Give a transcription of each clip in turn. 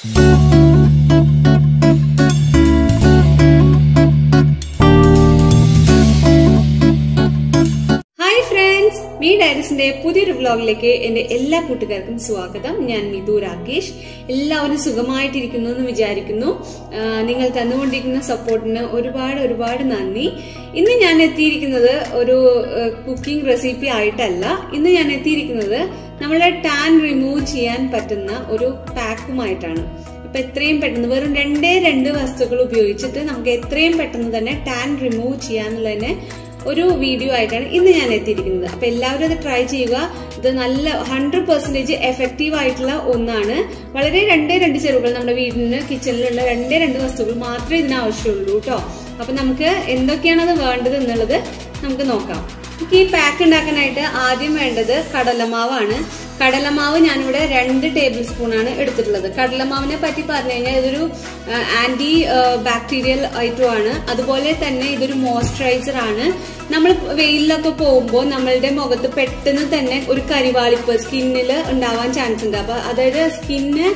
hi friends me ഡയറീസിന്റെ പുതിയൊരു വ്ലോഗിലേക്ക് എന്റെ എല്ലാ കൂട്ടുകാർക്കും സ്വാഗതം ഞാൻ മിതു രാകേഷ് എല്ലാവരും സുഖമായിട്ടിരിക്കുന്നു എന്ന് വിചാരിക്കുന്നു ആ, നിങ്ങൾ തന്നുകൊണ്ടിരിക്കുന്ന സപ്പോർട്ടിന് ഒരുപാട് ഒരുപാട് നന്ദി ഇന്ന് ഞാൻ എത്തിയിരിക്കുന്നത് ഒരു കുക്കിംഗ് റെസിപ്പി ആയിട്ടല്ല ഇന്ന് ഞാൻ എത്തിയിരിക്കുന്നത് നമ്മളെ ടാൻ റിമൂവ് ചെയ്യാൻ പറ്റുന്ന ഒരു പാക്കുമായിട്ടാണ് അപ്പൊ എത്രയും പെട്ടെന്ന് വെറും രണ്ടേ രണ്ട് വസ്തുക്കൾ ഉപയോഗിച്ചിട്ട് നമുക്ക് എത്രയും പെട്ടെന്ന് തന്നെ ടാൻ റിമൂവ് ചെയ്യാന്നുള്ളതിനെ ഒരു വീഡിയോ ആയിട്ടാണ് ഇന്ന് ഞാൻ എത്തിയിരിക്കുന്നത് അപ്പൊ എല്ലാവരും അത് ട്രൈ ചെയ്യുക ഇത് നല്ല ഹൺഡ്രഡ് പെർസെന്റേജ് എഫക്റ്റീവ് ആയിട്ടുള്ള ഒന്നാണ് വളരെ രണ്ടേ രണ്ട് ചെറുകൾ നമ്മുടെ വീടിന് കിച്ചണിലുള്ള രണ്ടേ രണ്ട് വസ്തുക്കൾ മാത്രമേ ഇതിന് ആവശ്യമുള്ളൂ കേട്ടോ അപ്പൊ നമുക്ക് എന്തൊക്കെയാണ് അത് വേണ്ടത് എന്നുള്ളത് നമുക്ക് നോക്കാം നമുക്ക് ഈ പാക്ക് ഉണ്ടാക്കാനായിട്ട് ആദ്യം വേണ്ടത് കടലമാവാണ് കടലമാവ് ഞാനിവിടെ രണ്ട് ടേബിൾ സ്പൂൺ ആണ് എടുത്തിട്ടുള്ളത് കടലമാവിനെ പറ്റി പറഞ്ഞു കഴിഞ്ഞാൽ ഇതൊരു ആന്റി ബാക്ടീരിയൽ ഐറ്റം ആണ് അതുപോലെ തന്നെ ഇതൊരു മോയ്സ്ചറൈസർ ആണ് നമ്മൾ വെയിലൊക്കെ പോകുമ്പോൾ നമ്മളുടെ മുഖത്ത് പെട്ടെന്ന് തന്നെ ഒരു കരിവാളിപ്പ് സ്കിന്നിൽ ഉണ്ടാവാൻ ചാൻസ് ഉണ്ട് അപ്പൊ അതായത് സ്കിന്ന്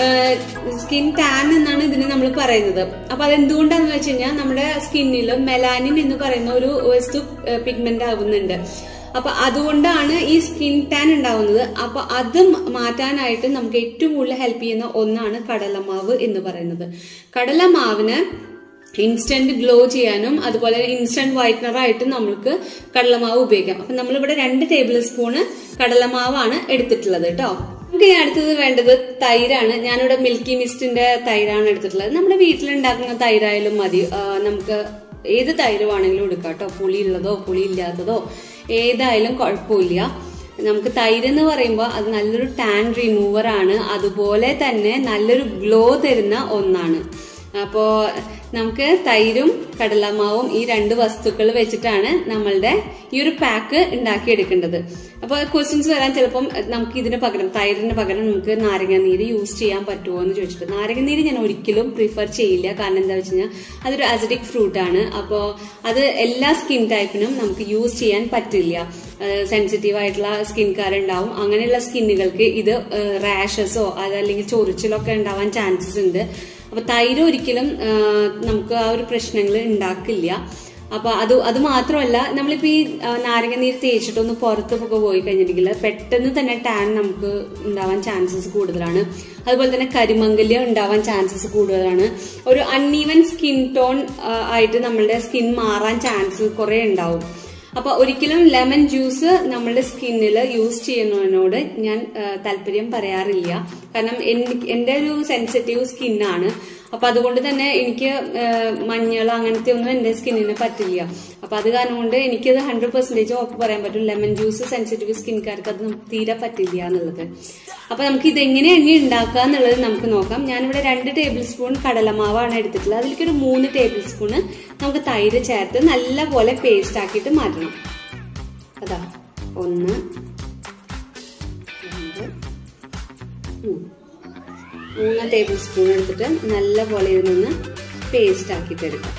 സ്കിൻ ടാൻ എന്നാണ് ഇതിന് നമ്മൾ പറയുന്നത് അപ്പൊ അതെന്തുകൊണ്ടാന്ന് വെച്ച് കഴിഞ്ഞാൽ നമ്മുടെ സ്കിന്നിൽ മെലാനിൻ എന്ന് പറയുന്ന ഒരു വസ്തു പിഗ്മെന്റ് ആവുന്നുണ്ട് അപ്പൊ അതുകൊണ്ടാണ് ഈ സ്കിൻ ടാൻ ഉണ്ടാവുന്നത് അപ്പൊ അത് മാറ്റാനായിട്ട് നമുക്ക് ഏറ്റവും കൂടുതൽ ഹെൽപ്പ് ചെയ്യുന്ന ഒന്നാണ് കടലമാവ് എന്ന് പറയുന്നത് കടലമാവിന് ഇൻസ്റ്റന്റ് ഗ്ലോ ചെയ്യാനും അതുപോലെ ഇൻസ്റ്റന്റ് വൈറ്റ്നർ ആയിട്ട് നമുക്ക് കടലമാവ് ഉപയോഗിക്കാം അപ്പൊ നമ്മളിവിടെ രണ്ട് ടേബിൾ സ്പൂണ് കടലമാവാണ് എടുത്തിട്ടുള്ളത് കേട്ടോ നമുക്ക് ഇനി അടുത്തത് വേണ്ടത് തൈരാണ് ഞാനിവിടെ മിൽക്കി മിസ്റ്റിന്റെ തൈരാണ് എടുത്തിട്ടുള്ളത് നമ്മുടെ വീട്ടിലുണ്ടാക്കുന്ന തൈരായാലും മതി ആ, നമുക്ക് ഏത് തൈര് വേണമെങ്കിലും എടുക്കാം കേട്ടോ പുളിയുള്ളതോ പുളി ഇല്ലാത്തതോ ഏതായാലും കുഴപ്പമില്ല നമുക്ക് തൈര് എന്ന് പറയുമ്പോൾ അത് നല്ലൊരു ടാൻ റിമൂവർ ആണ് അതുപോലെ തന്നെ നല്ലൊരു ഗ്ലോ തരുന്ന ഒന്നാണ് അപ്പോ നമുക്ക് തൈരും കടലമാവും ഈ രണ്ട് വസ്തുക്കൾ വെച്ചിട്ടാണ് നമ്മളുടെ ഈ ഒരു പാക്ക് ഉണ്ടാക്കിയെടുക്കേണ്ടത് അപ്പൊ ക്വസ്റ്റ്യൻസ് വരാൻ ചിലപ്പം നമുക്ക് ഇതിന് പകരം തൈരിന് പകരം നമുക്ക് നാരങ്ങ നീര് യൂസ് ചെയ്യാൻ പറ്റുമോ എന്ന് ചോദിച്ചിട്ട് നാരങ്ങ നീര് ഞാൻ ഒരിക്കലും പ്രിഫർ ചെയ്യില്ല കാരണം എന്താ വെച്ച് കഴിഞ്ഞാൽ അതൊരു അസിഡിക് ഫ്രൂട്ട് ആണ് അപ്പോൾ അത് എല്ലാ സ്കിൻ ടൈപ്പിനും നമുക്ക് യൂസ് ചെയ്യാൻ പറ്റില്ല സെൻസിറ്റീവ് ആയിട്ടുള്ള സ്കിൻകാരുണ്ടാവും അങ്ങനെയുള്ള സ്കിന്നുകൾക്ക് ഇത് റാഷസോ അതല്ലെങ്കിൽ ചൊറിച്ചിലൊക്കെ ഉണ്ടാവാൻ ചാൻസസ് ഉണ്ട് അപ്പൊ തൈര് ഒരിക്കലും ആ, നമുക്ക് ആ ഒരു പ്രശ്നങ്ങൾ ഉണ്ടാക്കില്ല അപ്പൊ അത് അത് മാത്രമല്ല നമ്മളിപ്പോ ഈ ആ, നാരങ്ങ നീര് തേച്ചിട്ടൊന്ന് പുറത്തൊക്കെ പോയി കഴിഞ്ഞിട്ടുണ്ടെങ്കിൽ പെട്ടെന്ന് തന്നെ ടാൻ നമുക്ക് ഉണ്ടാവാൻ ചാൻസസ് കൂടുതലാണ് അതുപോലെ തന്നെ കരിമംഗല്യം ഉണ്ടാവാൻ ചാൻസസ് കൂടുതലാണ് ഒരു അൺഈവൻ സ്കിൻ ടോൺ ആയിട്ട് നമ്മളുടെ സ്കിൻ മാറാൻ ചാൻസ് കുറെ ഉണ്ടാവും അപ്പൊ ഒരിക്കലും ലെമൺ ജ്യൂസ് നമ്മളുടെ സ്കിന്നിൽ യൂസ് ചെയ്യുന്നതിനോട് ഞാൻ ആ, താല്പര്യം പറയാറില്ല കാരണം എനിക്ക് എന്റെ ഒരു സെൻസിറ്റീവ് സ്കിന്നാണ് അപ്പൊ അതുകൊണ്ട് തന്നെ എനിക്ക് മഞ്ഞൾ അങ്ങനത്തെ ഒന്നും എന്റെ സ്കിന്നിന് പറ്റില്ല അപ്പൊ അത് കാരണം കൊണ്ട് എനിക്കത് ഹൺഡ്രഡ് പെർസെന്റേജ് ഉറപ്പ് പറയാൻ പറ്റും ലെമൺ ജ്യൂസ് സെൻസിറ്റീവ് സ്കിൻകാർക്ക് അത് തീരെ പറ്റില്ല എന്നുള്ളത് അപ്പൊ നമുക്ക് ഇത് എങ്ങനെയാണ് ഉണ്ടാക്കുക എന്നുള്ളത് നമുക്ക് നോക്കാം ഞാനിവിടെ രണ്ട് ടേബിൾ സ്പൂൺ കടലമാവാണ് എടുത്തിട്ടുള്ളത് അതിലേക്ക് ഒരു മൂന്ന് ടേബിൾ സ്പൂണ് നമുക്ക് തൈര് ചേർത്ത് നല്ലപോലെ പേസ്റ്റ് ആക്കിയിട്ട് മാറ്റണം അതാ ഒന്ന് രണ്ട് മൂന്ന് മൂന്ന് ടേബിൾ സ്പൂൺ എടുത്തിട്ട് നല്ലപോലെ ഇതിനൊന്ന് പേസ്റ്റ് ആക്കിയിട്ട് എടുക്കാം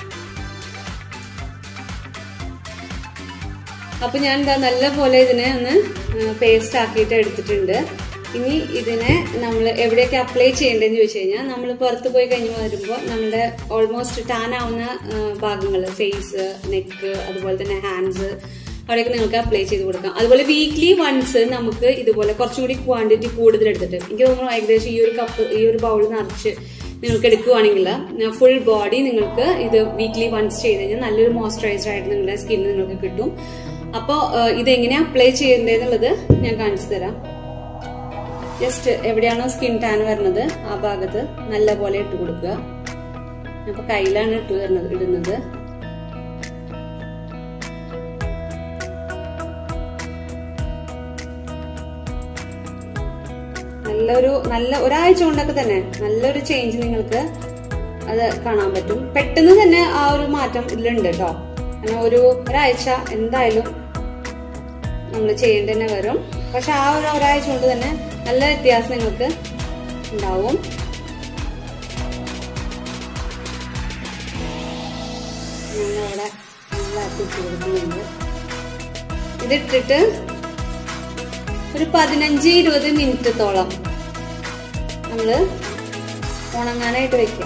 അപ്പൊ ഞാൻ എന്താ നല്ല പോലെ ഇതിനെ ഒന്ന് പേസ്റ്റ് ആക്കിയിട്ട് എടുത്തിട്ടുണ്ട് ഇനി ഇതിനെ നമ്മൾ എവിടെയൊക്കെ അപ്ലൈ ചെയ്യേണ്ടതെന്ന് ചോദിച്ചു കഴിഞ്ഞാൽ നമ്മൾ പുറത്ത് പോയി കഴിഞ്ഞ് വരുമ്പോൾ നമ്മുടെ ഓൾമോസ്റ്റ് ടാൻ ആവുന്ന ഭാഗങ്ങൾ ഫേസ് നെക്ക് അതുപോലെ തന്നെ ഹാൻഡ്സ് അവിടെയൊക്കെ നിങ്ങൾക്ക് അപ്ലൈ ചെയ്ത് കൊടുക്കാം അതുപോലെ വീക്ക്ലി വൺസ് നമുക്ക് ഇതുപോലെ കുറച്ചുകൂടി ക്വാണ്ടിറ്റി കൂടുതൽ എടുത്തിട്ട് എനിക്ക് തോന്നുന്നു ഏകദേശം ഈ ഒരു കപ്പ് ഈ ഒരു ബൗൾ നിറച്ച് നിങ്ങൾക്ക് എടുക്കുവാണെങ്കിൽ ഫുൾ ബോഡി നിങ്ങൾക്ക് ഇത് വീക്ക്ലി വൺസ് ചെയ്ത് കഴിഞ്ഞാൽ നല്ലൊരു മോയ്സ്ചറൈസർ ആയിട്ട് നിങ്ങളുടെ സ്കിന്ന് നിങ്ങൾക്ക് കിട്ടും അപ്പോൾ ഇത് എങ്ങനെ അപ്ലൈ ചെയ്യേണ്ടതെന്നുള്ളത് ഞാൻ കാണിച്ചു തരാം ജസ്റ്റ് എവിടെയാണോ സ്കിൻ ടാൻ വരുന്നത് ആ ഭാഗത്ത് നല്ല പോലെ ഇട്ട് കൊടുക്കുക അപ്പൊ കയ്യിലാണ് ഇട്ട് വരുന്നത് ഇടുന്നത് നല്ലൊരു നല്ല ഒരാഴ്ച കൊണ്ടൊക്കെ തന്നെ നല്ലൊരു ചേഞ്ച് നിങ്ങൾക്ക് അത് കാണാൻ പറ്റും പെട്ടെന്ന് തന്നെ ആ ഒരു മാറ്റം ഇതിലുണ്ട് കേട്ടോ അങ്ങനെ ഒരു ഒരാഴ്ച എന്തായാലും നമ്മൾ ചെയ്യേണ്ടി തന്നെ വരും പക്ഷെ ആ ഒരു ഒരാഴ്ച കൊണ്ട് തന്നെ നല്ല വ്യത്യാസം നിങ്ങൾക്ക് ഉണ്ടാവും ഞാനവിടെ നല്ല കുത്തി കൊടുക്കുന്നുണ്ട് ഇതിട്ടിട്ട് ഒരു പതിനഞ്ച് ഇരുപത് മിനിറ്റത്തോളം നമ്മള് ഉണങ്ങാനായിട്ട് വെക്കാം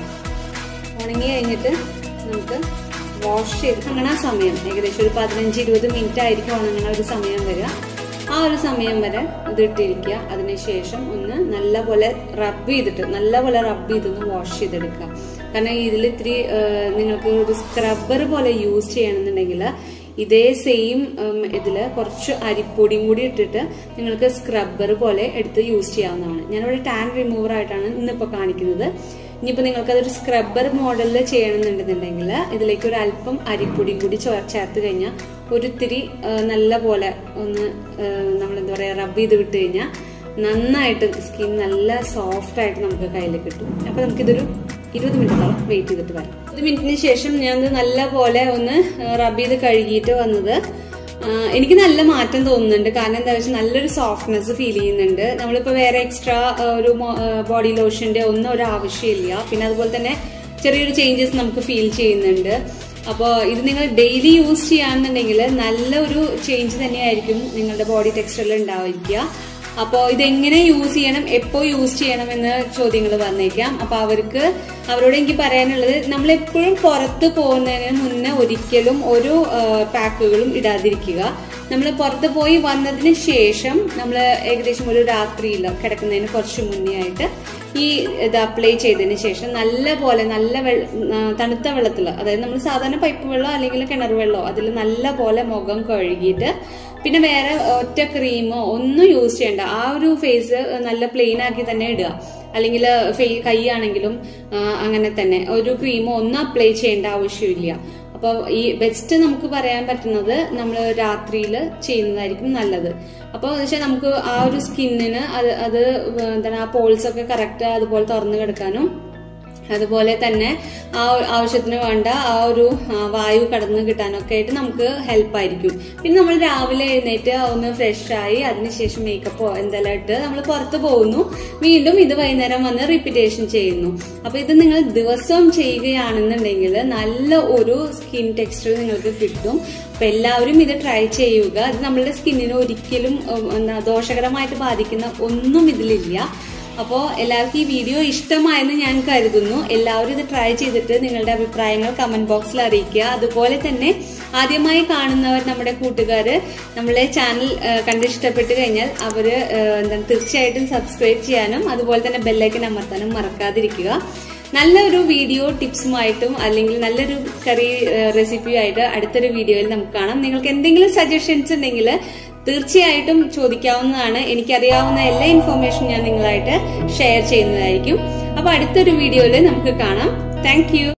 ഉണങ്ങി കഴിഞ്ഞിട്ട് നമുക്ക് വാഷ് ചെയ്ത് ഉണങ്ങണ സമയം ഏകദേശം ഒരു പതിനഞ്ച് ഇരുപത് മിനിറ്റ് ആയിരിക്കും ഉണങ്ങണ ഒരു സമയം വരിക ആ ഒരു സമയം വരെ ഇത് ഇട്ടിരിക്കുക അതിനുശേഷം ഒന്ന് നല്ലപോലെ റബ്ബ് ചെയ്തിട്ട് നല്ലപോലെ റബ്ബ് ചെയ്തൊന്ന് വാഷ് ചെയ്തെടുക്കുക കാരണം ഇതിൽ ഇത്തിരി ആ, നിങ്ങൾക്ക് ഒരു സ്ക്രബ്ബർ പോലെ യൂസ് ചെയ്യണമെന്നുണ്ടെങ്കിൽ ഇതേ സെയിം ഇതിൽ കുറച്ച് അരിപ്പൊടിയും കൂടി ഇട്ടിട്ട് നിങ്ങൾക്ക് സ്ക്രബ്ബർ പോലെ എടുത്ത് യൂസ് ചെയ്യാവുന്നതാണ് ഞാനിവിടെ ടാൻ റിമൂവർ ആയിട്ടാണ് ഇന്നിപ്പോൾ കാണിക്കുന്നത് ഇനിയിപ്പോൾ നിങ്ങൾക്ക് അതൊരു സ്ക്രബ്ബർ മോഡലിൽ ചെയ്യണമെന്നുണ്ടെന്നുണ്ടെങ്കിൽ ഇതിലേക്ക് ഒരു അല്പം അരിപ്പൊടിയും കൂടി ചോ- ചേർത്ത് കഴിഞ്ഞാൽ ഒരിത്തിരി ആ, നല്ല പോലെ ഒന്ന് നമ്മൾ എന്താ പറയുക റബ്ബ് ചെയ്ത് വിട്ട് കഴിഞ്ഞാൽ നന്നായിട്ട് സ്കിൻ നല്ല സോഫ്റ്റ് ആയിട്ട് നമുക്ക് കയ്യിൽ കിട്ടും അപ്പോൾ നമുക്കിതൊരു ഇരുപത് മിനിറ്റോളം വെയിറ്റ് ചെയ്തിട്ട് വരാം ഒരു മിനിറ്റിന് ശേഷം ഞാൻ ഇത് നല്ല പോലെ ഒന്ന് റബ്ബ് ചെയ്ത് കഴുകിയിട്ട് വന്നത് ആ, എനിക്ക് നല്ല മാറ്റം തോന്നുന്നുണ്ട് കാരണം എന്താ വെച്ചാൽ നല്ലൊരു സോഫ്റ്റ്നെസ് ഫീൽ ചെയ്യുന്നുണ്ട് നമ്മളിപ്പോൾ വേറെ എക്സ്ട്രാ ഒരു ബോഡി ലോഷന്റെ ഒന്നും ഒരു ആവശ്യമില്ല പിന്നെ അതുപോലെ തന്നെ ചെറിയൊരു ചേഞ്ചസ് നമുക്ക് ഫീൽ ചെയ്യുന്നുണ്ട് അപ്പോൾ ഇത് നിങ്ങൾ ഡെയിലി യൂസ് ചെയ്യാന്നുണ്ടെങ്കിൽ നല്ലൊരു ചേഞ്ച് തന്നെയായിരിക്കും നിങ്ങളുടെ ബോഡി ടെക്സ്ചറിൽ ഉണ്ടായിരിക്കുക അപ്പോൾ ഇതെങ്ങനെ യൂസ് ചെയ്യണം എപ്പോ യൂസ് ചെയ്യണം എന്ന ചോദ്യങ്ങൾ വന്നേക്കാം അപ്പൊ അവർക്ക് അവരോട് എനിക്ക് പറയാനുള്ളത് നമ്മൾ എപ്പോഴും പുറത്ത് പോകുന്നതിന് മുന്നേ ഒരിക്കലും ഒരു പാക്കുകളും ഇടാതിരിക്കുക നമ്മൾ പുറത്ത് പോയി വന്നതിന് ശേഷം നമ്മൾ ഏകദേശം ഒരു രാത്രിയിൽ കിടക്കുന്നതിന് കുറച്ച് മുന്നേ ആയിട്ട് ഈ ഇത് അപ്ലൈ ചെയ്തതിന് ശേഷം നല്ല പോലെ നല്ല വെള്ള ആ, തണുത്ത വെള്ളത്തിൽ അതായത് നമ്മൾ സാധാരണ പൈപ്പ് വെള്ളം അല്ലെങ്കിൽ കിണർ വെള്ളമോ അതിൽ നല്ല പോലെ മുഖം കഴുകിയിട്ട് പിന്നെ വേറെ ഒറ്റ ക്രീമോ ഒന്നും യൂസ് ചെയ്യണ്ട ആ ഒരു ഫേസ് നല്ല പ്ലെയിൻ ആക്കി തന്നെ ഇടുക അല്ലെങ്കിൽ കൈ ആണെങ്കിലും ആ, അങ്ങനെ തന്നെ ഒരു ക്രീമോ ഒന്നും അപ്ലൈ ചെയ്യേണ്ട ആവശ്യമില്ല അപ്പൊ ഈ ബെസ്റ്റ് നമുക്ക് പറയാൻ പറ്റുന്നത് നമ്മൾ രാത്രിയിൽ ചെയ്യുന്നതായിരിക്കും നല്ലത് അപ്പോൾ വെച്ചാൽ നമുക്ക് ആ ഒരു സ്കിന്നിന് അത് അത് എന്താണ് ആ പോൾസ് ഒക്കെ കറക്റ്റ് അതുപോലെ തുറന്നു കിടക്കാനും അതുപോലെ തന്നെ ആ ആവശ്യത്തിന് വേണ്ട ആ ഒരു ആ, വായു കടന്നു കിട്ടാനൊക്കെ ആയിട്ട് നമുക്ക് ഹെൽപ്പ് ആയിരിക്കും പിന്നെ നമ്മൾ രാവിലെ എഴുന്നേറ്റ് ഒന്ന് ഫ്രഷ് ആയി അതിനുശേഷം മേക്കപ്പോ എന്തെല്ലാം ഇട്ട് നമ്മൾ പുറത്ത് പോകുന്നു വീണ്ടും ഇത് വൈകുന്നേരം വന്ന് റിപ്പീറ്റേഷൻ ചെയ്യുന്നു അപ്പൊ ഇത് നിങ്ങൾ ദിവസവും ചെയ്യുകയാണെന്നുണ്ടെങ്കിൽ നല്ല ഒരു സ്കിൻ ടെക്സ്ചർ നിങ്ങൾക്ക് കിട്ടും അപ്പൊ എല്ലാവരും ഇത് ട്രൈ ചെയ്യുക ഇത് നമ്മളുടെ സ്കിന്നിന് ഒരിക്കലും ഉം, എന്താ ദോഷകരമായിട്ട് ബാധിക്കുന്ന ഒന്നും ഇതിലില്ല അപ്പോൾ എല്ലാവർക്കും ഈ വീഡിയോ ഇഷ്ടമായെന്ന് ഞാൻ കരുതുന്നു എല്ലാവരും ഇത് ട്രൈ ചെയ്തിട്ട് നിങ്ങളുടെ അഭിപ്രായങ്ങൾ കമന്റ് ബോക്സിൽ അറിയിക്കുക അതുപോലെ തന്നെ ആദ്യമായി കാണുന്നവർ നമ്മുടെ കൂട്ടുകാർ നമ്മളെ ചാനൽ കണ്ട് ഇഷ്ടപ്പെട്ട് കഴിഞ്ഞാൽ അവർ എന്താണ് തീർച്ചയായിട്ടും സബ്സ്ക്രൈബ് ചെയ്യാനും അതുപോലെ തന്നെ ബെല്ലൈക്കൻ അമർത്താനും മറക്കാതിരിക്കുക നല്ലൊരു വീഡിയോ ടിപ്സുമായിട്ടും അല്ലെങ്കിൽ നല്ലൊരു കറി റെസിപ്പിയുമായിട്ട് അടുത്തൊരു വീഡിയോയിൽ നമുക്ക് കാണാം നിങ്ങൾക്ക് എന്തെങ്കിലും സജഷൻസ് ഉണ്ടെങ്കിൽ തീർച്ചയായിട്ടും ചോദിക്കാവുന്നതാണ് എനിക്കറിയാവുന്ന എല്ലാ ഇൻഫോർമേഷനും ഞാൻ നിങ്ങളായിട്ട് ഷെയർ ചെയ്യുന്നതായിരിക്കും അപ്പൊ അടുത്തൊരു വീഡിയോയിൽ നമുക്ക് കാണാം താങ്ക്